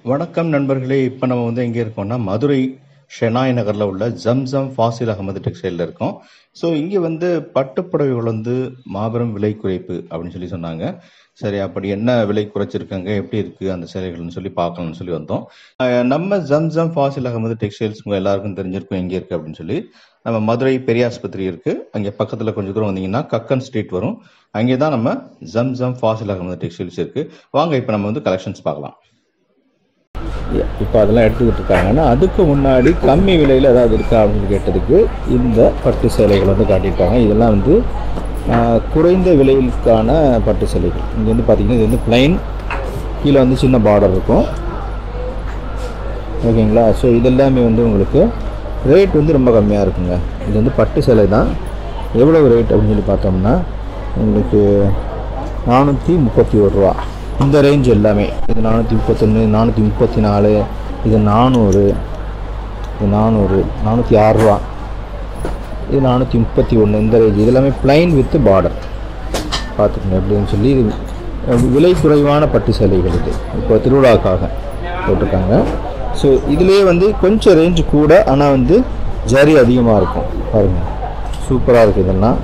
வணக்கம் நண்பர்களே இப்போ நம்ம வந்து எங்கே இருக்கோம்னா மதுரை ஷெனாய் நகரில் உள்ள ஜம்சம் ஃபாசில் அகமது டெக்ஸ்டைலில் இருக்கோம் ஸோ இங்கே வந்து பட்டுப்புடவைகள் வந்து மாபெரும் விலை குறைப்பு அப்படின்னு சொல்லி சொன்னாங்க சரி அப்படி என்ன விலை குறைச்சிருக்காங்க எப்படி இருக்குது அந்த சேலைகள்னு சொல்லி பார்க்கலாம்னு சொல்லி வந்தோம் அஹ் நம்ம ஜம்சம் ஃபாசில் அகமது டெக்ஸ்டைல்ஸ் உங்கள் எல்லாருக்கும் தெரிஞ்சிருக்கும் எங்கே இருக்குது அப்படின்னு சொல்லி நம்ம மதுரை பெரிய ஆஸ்பத்திரி இருக்குது அங்கே பக்கத்தில் கொஞ்சம் தூரம் வந்தீங்கன்னா கக்கன் ஸ்ட்ரீட் வரும் அங்கே தான் நம்ம ஜம்சம் ஃபாசில் அகமது டெக்ஸ்டைல்ஸ் இருக்குது வாங்க இப்போ நம்ம வந்து கலெக்ஷன்ஸ் பார்க்கலாம் இப்போ அதெல்லாம் எடுத்துக்கிட்டு இருக்காங்கன்னா அதுக்கு முன்னாடி கம்மி விலையில் ஏதாவது இருக்கா அப்படின்னு கேட்டதுக்கு இந்த பட்டு சேலைகள் வந்து காட்டியிருக்காங்க இதெல்லாம் வந்து ஆஹ், குறைந்த விலையிற்கான பட்டு சேலைகள் இங்கே வந்து பார்த்தீங்கன்னா இது வந்து பிளைன் கீழே வந்து சின்ன பார்டர் இருக்கும் ஓகேங்களா ஸோ இதெல்லாமே வந்து உங்களுக்கு ரேட் வந்து ரொம்ப கம்மியாக இருக்குங்க இது வந்து பட்டு சேலை தான் எவ்வளோ ரேட் அப்படின்னு சொல்லி பார்த்தோம்னா உங்களுக்கு நானூற்றி முப்பத்தி ஒரு ரூபா இந்த ரேஞ்ச் எல்லாமே இது நானூற்றி முப்பத்தொன்று நானூற்றி முப்பத்தி நாலு இது நானூறு இது நானூறு நானூற்றி ஆறுரூவா இது நானூற்றி முப்பத்தி ஒன்று இந்த ரேஞ்ச் இது எல்லாமே பிளைன் வித் பார்டர் பார்த்துக்கோங்க எப்படின்னு சொல்லி இது அஹ், விலை குறைவான பட்டு சேலைகள் இது இப்போ திருவிழாக்காக போட்டிருக்காங்க ஸோ இதுலேயே வந்து கொஞ்சம் ரேஞ்சு கூட ஆனால் வந்து ஜரி அதிகமாக இருக்கும் பாருங்கள் சூப்பராக இருக்குது இதெல்லாம்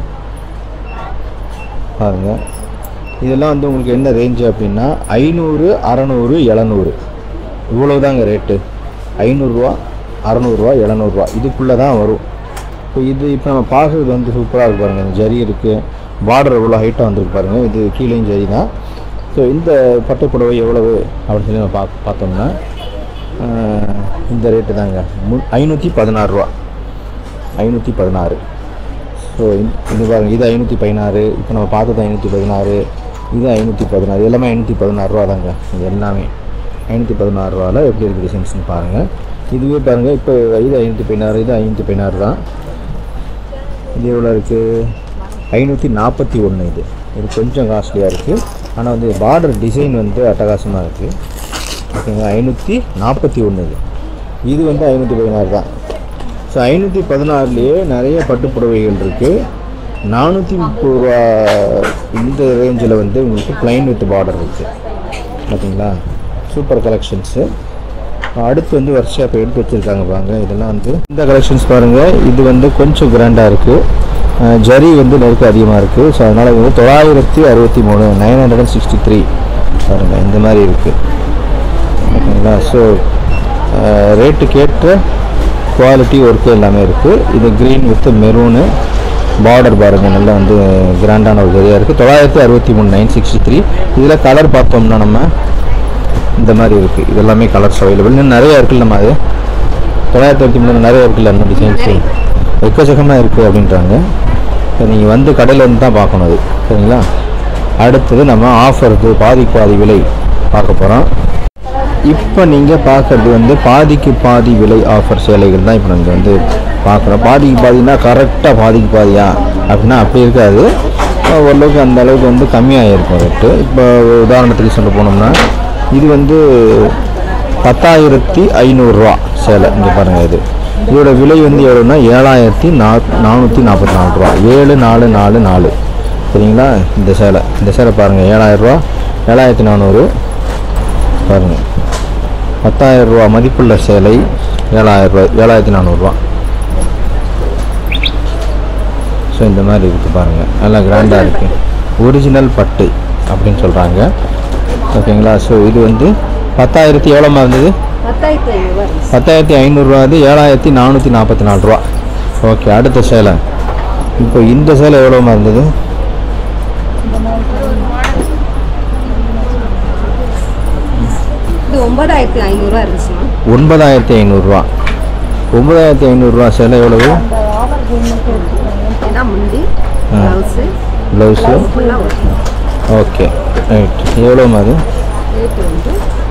பாருங்கள் இதெல்லாம் வந்து உங்களுக்கு என்ன ரேஞ்சு அப்படின்னா ஐநூறு அறநூறு எழுநூறு இவ்வளோ தாங்க ரேட்டு ஐநூறுரூவா அறநூறுவா எழுநூறுவா இதுக்குள்ளே தான் வரும் இப்போ இது இப்போ நம்ம பார்க்குறது வந்து சூப்பராக இருக்கு பாருங்கள் இந்த ஜரி இருக்குது பார்டர் எவ்வளோ ஹைட்டாக வந்திருக்கு பாருங்கள் இது கீழேயும் ஜரி தான் ஸோ இந்த பட்டு புடவை எவ்வளவு அப்படின்னு சொல்லி நம்ம பா பார்த்தோம்னா ஆஹ், இந்த ரேட்டு தாங்க மு ஐநூற்றி பதினாறுரூவா ஐநூற்றி பதினாறு ஸோ இது பாருங்க இது ஐநூற்றி பதினாறு இப்போ நம்ம பார்த்தது ஐநூற்றி பதினாறு இது ஐநூற்றி பதினாறு எல்லாமே ஐநூற்றி பதினாறு ரூபா தாங்க இது எல்லாமே ஐநூற்றி பதினாறு ரூபாவில் எப்படி இருக்குது டிசைன்ஸ்னு பாருங்கள் இதுவே பாருங்கள் இப்போ இது ஐநூற்றி பதினாறு இது ஐநூற்றி பதினாறு தான் இது எவ்வளோ இருக்குது ஐநூற்றி நாற்பத்தி ஒன்று இது இது கொஞ்சம் காஸ்ட்லியாக இருக்குது ஆனால் வந்து பார்டர் டிசைன் வந்து அட்டகாசமாக இருக்குது ஓகேங்களா ஐநூற்றி நாற்பத்தி ஒன்று இது இது வந்து ஐநூற்றி பதினாறு தான் ஸோ ஐநூற்றி பதினாறுலேயே நிறைய பட்டு புடவைகள் இருக்குது நானூற்றி முப்பது ரூபா இந்த ரேஞ்சில் வந்து உங்களுக்கு ப்ளைன் வித் பார்டர் இருக்குது பார்த்தீங்களா சூப்பர் கலெக்ஷன்ஸு அடுத்து வந்து வருஷம் இப்போ எடுத்து வச்சுருக்காங்க பாருங்க இதெல்லாம் வந்து இந்த கலெக்ஷன்ஸ் பாருங்கள் இது வந்து கொஞ்சம் கிராண்டாக இருக்குது ஜரி வந்து நெருக்கம் அதிகமாக இருக்குது ஸோ அதனால் வந்து தொள்ளாயிரத்தி அறுபத்தி மூணு nine hundred and sixty three பாருங்கள் இந்த மாதிரி இருக்குது ஓகேங்களா ஸோ ரேட்டுக்கேற்ற குவாலிட்டி ஒர்க்கு எல்லாமே இருக்குது இது க்ரீன் வித் மெரூனு பார்டர் பாருங்கள் நல்லா வந்து கிராண்டான ஒரு ஜரியாக இருக்குது தொள்ளாயிரத்தி அறுபத்தி மூணு நைன் சிக்ஸ்டி த்ரீ இதில் கலர் பார்த்தோம்னா நம்ம இந்த மாதிரி இருக்குது இது எல்லாமே கலர்ஸ் அவைலபிள் இன்னும் நிறைய இருக்குல்ல நம்ம அது தொள்ளாயிரத்தி அறுபத்தி மூணு நிறைய இருக்குல்ல இன்னும் டிசைன்ஸு எக்கச்சக்கமாக இருக்குது அப்படின்றாங்க நீங்கள் வந்து கடையில் இருந்து தான் பார்க்கணும் அது சரிங்களா அடுத்தது நம்ம ஆஃபருக்கு பாதிக்கு பாதி விலை பார்க்க போகிறோம் இப்போ நீங்கள் பார்க்குறது வந்து பாதிக்கு பாதி விலை ஆஃபர் சேலைகள் தான் இப்போ நாங்கள் வந்து பார்க்குறோம் பாதிக்கு பாதினா கரெக்டாக பாதிக்கு பாதியா அப்படின்னா அப்படி இருக்காது அஹ் ஓரளவுக்கு அந்த அளவுக்கு வந்து கம்மியாக இருக்கும் ரேட்டு இப்போ உதாரணத்துக்கு சொல்ல போனோம்னா இது வந்து பத்தாயிரத்தி ஐநூறுரூவா சேலை இங்கே பாருங்கள் இது இதோட விலை வந்து எவ்வளோன்னா ஏழாயிரத்தி நா நானூற்றி நாற்பத்தி நாலு ரூபா ஏழு நாலு நாலு நாலு சரிங்களா இந்த சேலை இந்த சேலை பாருங்கள் ஏழாயிரரூவா ஏழாயிரத்தி நானூறு பாருங்கள் பத்தாயிரம் ரூபா மதிப்புள்ள சேலை ஏழாயிரம் ரூபா ஏழாயிரத்தி நானூறுரூவா ஸோ இந்த மாதிரி இருக்குது பாருங்கள் நல்லா கிராண்டாக இருக்குது ஒரிஜினல் பட்டு அப்படின்னு சொல்கிறாங்க ஓகேங்களா ஸோ இது வந்து பத்தாயிரத்தி எவ்வளோமா இருந்தது பத்தாயிரத்தி ஐநூறுரூவா பத்தாயிரத்தி ஐநூறுரூவா அது ஏழாயிரத்தி நானூற்றி நாற்பத்தி நாலு ரூபா ஓகே அடுத்த சேலை இப்போ இந்த சேலை எவ்வளோமா இருந்தது இது ஒன்பதாயிரத்தி ஐநூறுரூவா இருந்துச்சுன்னா ஒன்பதாயிரத்தி ஐநூறுரூவா ஒன்பதாயிரத்தி ஐநூறுரூவா சேலை எவ்வளவு ஏன்னா முந்தி ஆ. ப்ளவுஸு ப்ளவுஸு ஃபுல்லாக ஒர்க் ஓகே ரைட் எவ்வளோமா அது ரேட்டு வந்து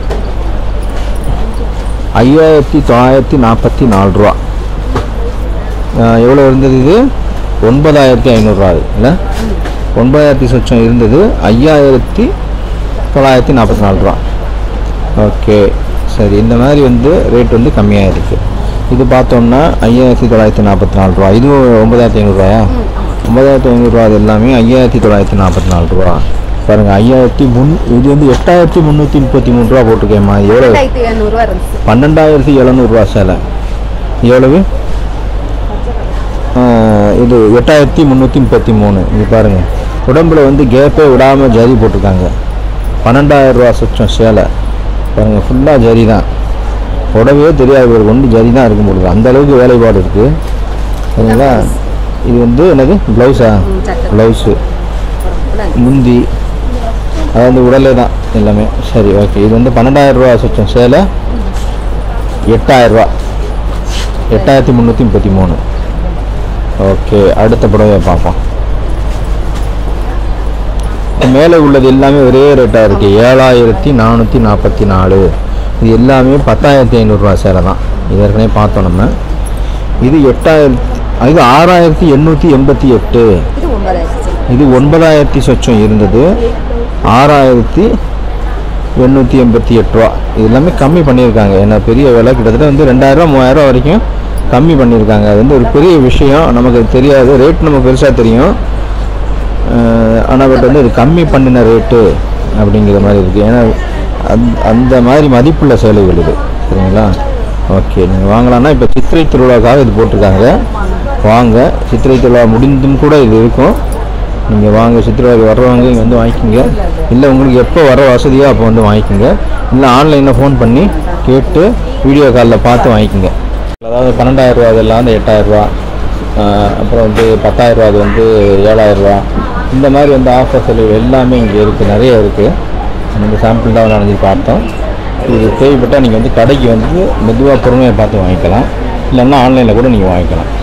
ஐயாயிரத்தி தொள்ளாயிரத்தி நாற்பத்தி நாலு ரூபா ஆஹ் எவ்வளோ இருந்தது இது ஒன்பதாயிரத்தி ஐநூறுரூவா அது இல்லை ஒன்பதாயிரத்தி சொச்சம் இருந்தது ஐயாயிரத்தி தொள்ளாயிரத்தி நாற்பத்தி நாலு ரூபா ஓகே சரி இந்த மாதிரி வந்து ரேட் வந்து கம்மியாக இருக்குது இது பார்த்தோம்னா ஐயாயிரத்தி தொள்ளாயிரத்தி நாற்பத்தி நாலு ரூபா இதுவும் ஒன்பதாயிரத்தி ஐநூறுரூவாயா ஒன்பதாயிரத்தி ஐநூறுரூவா அது எல்லாமே ஐயாயிரத்தி தொள்ளாயிரத்தி நாற்பத்தி நாலு ரூபா பாருங்கள் ஐயாயிரத்தி முன் இது வந்து எட்டாயிரத்தி முந்நூற்றி முப்பத்தி மூணு ரூபா போட்டிருக்கேம்மா எவ்வளோ ரெண்டாயிரத்தி எழுநூறுவா இருந்துச்சு பன்னெண்டாயிரத்தி எழுநூறுவா சேலை எவ்வளவு ஆஹ், இது எட்டாயிரத்தி முந்நூற்றி முப்பத்தி மூணு இது பாருங்கள் உடம்புல வந்து கேப்பே விடாமல் ஜரி போட்டிருக்காங்க பன்னெண்டாயிரம் ரூபா சுற்றம் சேலை பாருங்கள் ஃபுல்லாக ஜரி தான் உடவே தெரியாது ஒரு ஒன்று ஜரி தான் இருக்கும் பொழுது அந்த அளவுக்கு வேலைப்பாடு இருக்குது சரிங்களா இது வந்து என்னது ப்ளவுஸா ம், சட்டை. ப்ளவுஸு முந்தி அதாவது உடலே தான் எல்லாமே சரி ஓகே இது வந்து பன்னெண்டாயிரம் ரூபா சுற்றம் சேலை எட்டாயிரம் ரூபா எட்டாயிரத்தி முந்நூற்றி முப்பத்தி மூணு ஓகே அடுத்த புடவை பார்ப்போம் மேலே உள்ளது எல்லாமே ஒரே ரேட்டாக இருக்குது ஏழாயிரத்தி நானூற்றி நாற்பத்தி நாலு இது எல்லாமே பத்தாயிரத்தி ஐநூறுரூவா சேலை தான் இது ஏற்கனவே பார்த்தோம் நம்ம இது எட்டாயிரத்தி இது ஆறாயிரத்தி எண்ணூற்றி எண்பத்தி எட்டு இது ஒன்பதாயிரத்தி இது ஒன்பதாயிரத்தி சொச்சம் இருந்தது ஆறாயிரத்தி எண்ணூற்றி எண்பத்தி எட்டு ரூபா இது எல்லாமே கம்மி பண்ணியிருக்காங்க ஏன்னா பெரிய விலை கிட்டத்தட்ட வந்து ரெண்டாயிரரூவா மூவாயிரரூவா வரைக்கும் கம்மி பண்ணியிருக்காங்க அது வந்து ஒரு பெரிய விஷயம் நமக்கு அது தெரியாது ரேட் நமக்கு பெருசாக தெரியும் ஆனால் பட் வந்து இது கம்மி பண்ணின ரேட்டு அப்படிங்கிற மாதிரி இருக்குது ஏன்னா அந் அந்த மாதிரி மதிப்புள்ள சேலைகள் இது சரிங்களா ஓகே நீங்கள் வாங்கலாம்னா இப்போ சித்திரை திருவிழாக்காக இது போட்டிருக்காங்க வாங்க சித்திரை திருவிழா முடிந்தும் கூட இது இருக்கும் நீங்கள் வாங்க சித்திரவாரி வர்றவங்க இங்கே வந்து வாங்கிக்கோங்க இல்லை உங்களுக்கு எப்போ வர வசதியோ அப்போ வந்து வாங்கிக்கோங்க இல்லை ஆன்லைனில் ஃபோன் பண்ணி கேட்டு வீடியோ காலில் பார்த்து வாங்கிக்கோங்க அதாவது பன்னெண்டாயிரரூவா அதெல்லாம் வந்து எட்டாயிரரூவா அப்புறம் வந்து பத்தாயிரரூவா அது வந்து ஏழாயிரரூவா இந்த மாதிரி வந்து ஆஃபர் செலவு எல்லாமே இங்கே இருக்குது நிறைய இருக்குது இந்த சாம்பிள் தான் நடந்து பார்த்தோம் இது தேவைப்பட்டால் நீங்கள் வந்து கடைக்கு வந்து மெதுவாக பொறுமையாக பார்த்து வாங்கிக்கலாம் இல்லைன்னா ஆன்லைனில் கூட நீங்கள் வாங்கிக்கலாம்